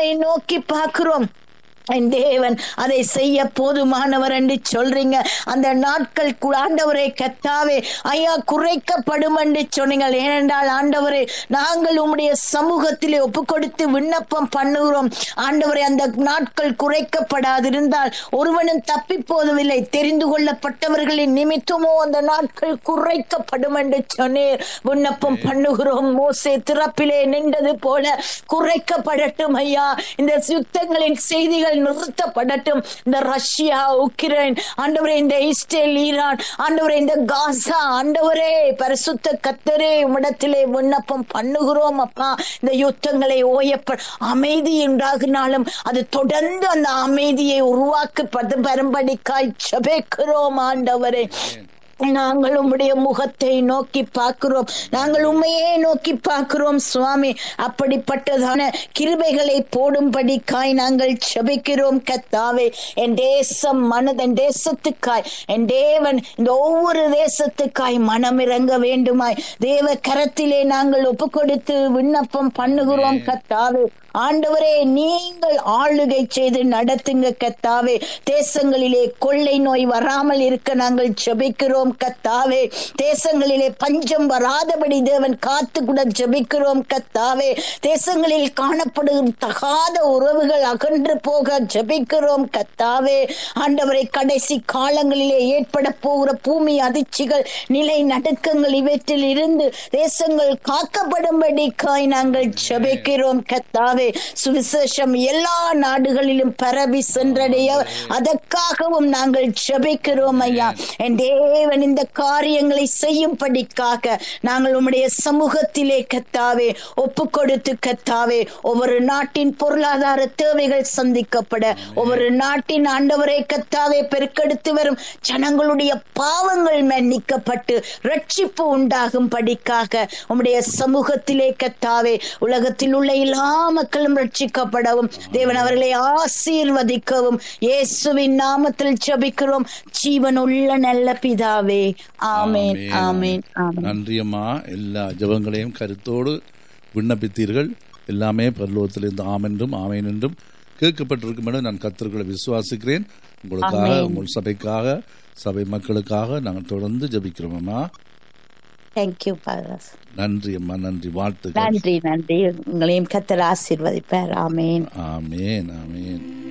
நோக்கி பார்க்கிறோம் என் தேவன் அதை செய்ய போதுமானவர் என்று சொல்றீங்க அந்த நாட்கள் கு- ஆண்டவரே கத்தாவே ஐயா குறைக்கப்படும் என்று சொன்னீங்க ஏனென்றால் ஆண்டவரே நாங்கள் உம்முடைய சமூகத்திலே ஒப்பு கொடுத்து விண்ணப்பம் பண்ணுகிறோம் ஆண்டவரே அந்த நாட்கள் குறைக்கப்படாதிருந்தால் ஒருவனும் தப்பி போவதில்லை தெரிந்து கொள்ளப்பட்டவர்களின் நிமித்தமோ அந்த நாட்கள் குறைக்கப்படும் என்று சொன்னீர் விண்ணப்பம் பண்ணுகிறோம் மோசே திறப்பிலே நின்றது போல குறைக்கப்படட்டும் ஐயா இந்த யுத்தங்களின் செய்திகள் நிறுத்தப்படட்டும் இந்த ரஷ்யா உக்ரைன் ஆண்டவரே இந்த இஸ்ரேல் ஈரான் ஆண்டவரே இந்த காசா ஆண்டவரே பரிசுத்த கத்தரே உம்மிடத்திலே விண்ணப்பம் பண்ணுகிறோம் அப்பா இந்த யுத்தங்களை ஓயப்ப அமைதி உண்டாகினாலும் அது தொடர்ந்து அந்த அமைதியை உருவாக்கப்பது வரும்படிக்காய் ஜெபிக்கிறோம் ஆண்டவரே நாங்கள் உம்முடைய முகத்தை நோக்கி பார்க்கிறோம் நாங்கள் உண்மையே நோக்கி பார்க்கிறோம் சுவாமி அப்படிப்பட்டதான கிருபைகளை போடும்படிக்காய் நாங்கள் செபிக்கிறோம் கத்தாவே என் தேசம் மனது என் தேசத்துக்காய் என் தேவன் இந்த ஒவ்வொரு தேசத்துக்காய் மனம் இறங்க வேண்டுமாய் தேவ கரத்திலே நாங்கள் ஒப்பு கொடுத்து விண்ணப்பம் பண்ணுகிறோம் கத்தாவே ஆண்டவரே நீங்கள் ஆளுகை செய்து நடத்துங்க கத்தாவே தேசங்களிலே கொள்ளை நோய் வராமல் இருக்க நாங்கள் ஜெபிக்கிறோம் கத்தாவே தேசங்களிலே பஞ்சம் வராதபடி தேவன் காத்து கூட ஜெபிக்கிறோம் கத்தாவே தேசங்களில் காணப்படும் தகாத உறவுகள் அகன்று போக ஜெபிக்கிறோம் கத்தாவே ஆண்டவரை கடைசி காலங்களிலே ஏற்பட போகிற பூமி அதிர்ச்சிகள் நிலை நடுக்கங்கள் இவற்றில் இருந்து தேசங்கள் காக்கப்படும்படிக்காய் நாங்கள் ஜெபிக்கிறோம் கத்தாவே சுவிசேஷம் எல்லா நாடுகளிலும் பரவி சென்றடைய அதற்காகவும் நாங்கள் ஜெபிக்கிறோம் ஐயா என் தேவன் இந்த காரியங்களை செய்யும்படிக்காக நாங்கள் உம்முடைய சமூகத்திலே கத்தாவே ஒப்பு கொடுத்து கத்தாவே ஒவ்வொரு நாட்டின் பொருளாதார தேவைகள் சந்திக்கப்பட ஒவ்வொரு நாட்டின் ஆண்டவரை கத்தாவே பெருக்கெடுத்து வரும் ஜனங்களுடைய பாவங்கள் மன்னிக்கப்பட்டு ரட்சிப்பு உண்டாகும் படிக்காக உம்முடைய சமூகத்திலே கத்தாவே உலகத்தில் உள்ள எல்லா மக்களும் ரட்சிக்கப்படவும் தேவன் அவர்களை ஆசீர்வதிக்கவும் இயேசுவின் நாமத்தில் ஜெபிக்கிறோம் ஜீவனுள்ள நல்ல பிதாவே ஆமென் ஆமென் ஆமென் நன்றி அம்மா எல்லா ஜெபங்களையும் கருத்தோடு விண்ணப்பித்தீர்கள் எல்லாமே பரலோகத்திலிருந்து ஆமென்றும் ஆமேன் என்றும் கேட்கப்பட்டிருக்கும் என நான் கத்தர்களை விசுவாசிக்கிறேன் உங்களுக்காக ஆமென். உங்கள் சபைக்காக சபை மக்களுக்காக நாங்கள் தொடர்ந்து ஜெபிக்கிறோம் அம்மா தேங்க்யூ பாதர் நன்றி அம்மா நன்றி வாழ்த்துக்கள் நன்றி நன்றி உங்களையும் கத்தர் ஆசீர்வதிப்பார் ஆமென் ஆமேன் ஆமேன்